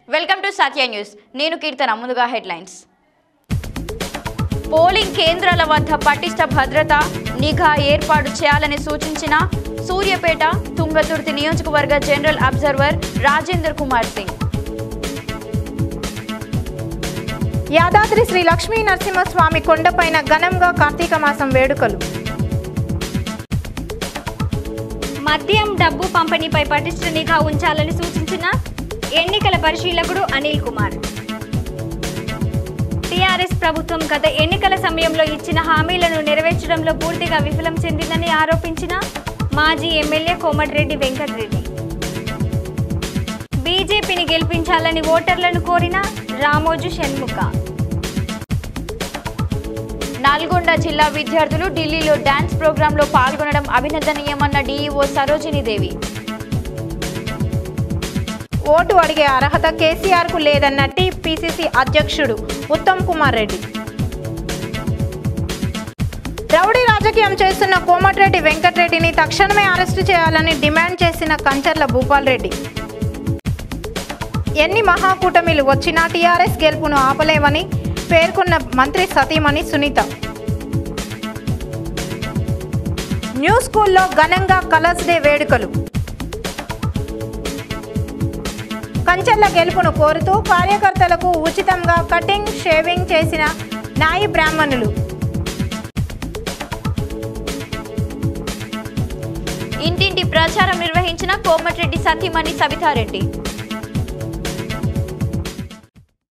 welcome to Satya news నేను కీర్తన ముందుగా headlines polling కేంద్రాల వద్ద పటిష్ట భద్రత నిఘా ఏర్పాటు చేయాలని సూచించిన సూర్యపేట తుంగతుర్తి నియోజకవర్గ జనరల్ అబ్జర్వర్ రాజేందర్ కుమార్ సింగ్ యాదాద్రి శ్రీ లక్ష్మీ నరసింహస్వామి కొండపైన ఘనంగా కార్తీక మాసం వేడుకలు మద్యం డబ్బు పంపిణీపై పటిష్ట నిఘా ఉంచాలని సూచించిన ఎన్నికల పరిశీలకుడు అనిల్ కుమార్ టీఆర్ఎస్ ప్రభుత్వం గత ఎన్నికల సమయంలో ఇచ్చిన హామీలను నెరవేర్చడంలో పూర్తిగా విఫలం చెందిందని ఆరోపించిన మాజీ ఎమ్మెల్యే కోమటిరెడ్డి వెంకటరెడ్డి బీజేపీని గెలిపించాలని ఓటర్లను కోరిన రామోజు షణ్ముఖ నల్గొండ జిల్లా విద్యార్థులు ఢిల్లీలో డాన్స్ ప్రోగ్రాంలో పాల్గొనడం అభినందనీయమన్న డీఈఓ సరోజినీదేవి ఓటు అడిగే అర్హత కేసీఆర్కు లేదన్న టీపీసీసీ అధ్యక్షుడు ఉత్తమ్ కుమార్ రెడ్డి రౌడీ రాజకీయం చేస్తున్న కోమటిరెడ్డి వెంకటరెడ్డిని తక్షణమే అరెస్టు చేయాలని డిమాండ్ చేసిన కంచర్ల భూపాల్ రెడ్డి ఎన్ని మహాకూటమిలు వచ్చినా టీఆర్ఎస్ గెలుపును ఆపలేవని పేర్కొన్న మంత్రి సతీమణి సునీత న్యూ స్కూల్లో ఘనంగా కలర్స్ డే వేడుకలు కంచెల్ల గెలుపును కోరుతూ కార్యకర్తలకు ఉచితంగా కటింగ్ షేవింగ్ చేసిన నాయి బ్రాహ్మణులు ఇంటింటి ప్రచారం నిర్వహించిన కోమటిరెడ్డి సతీమణి సబితారెడ్డి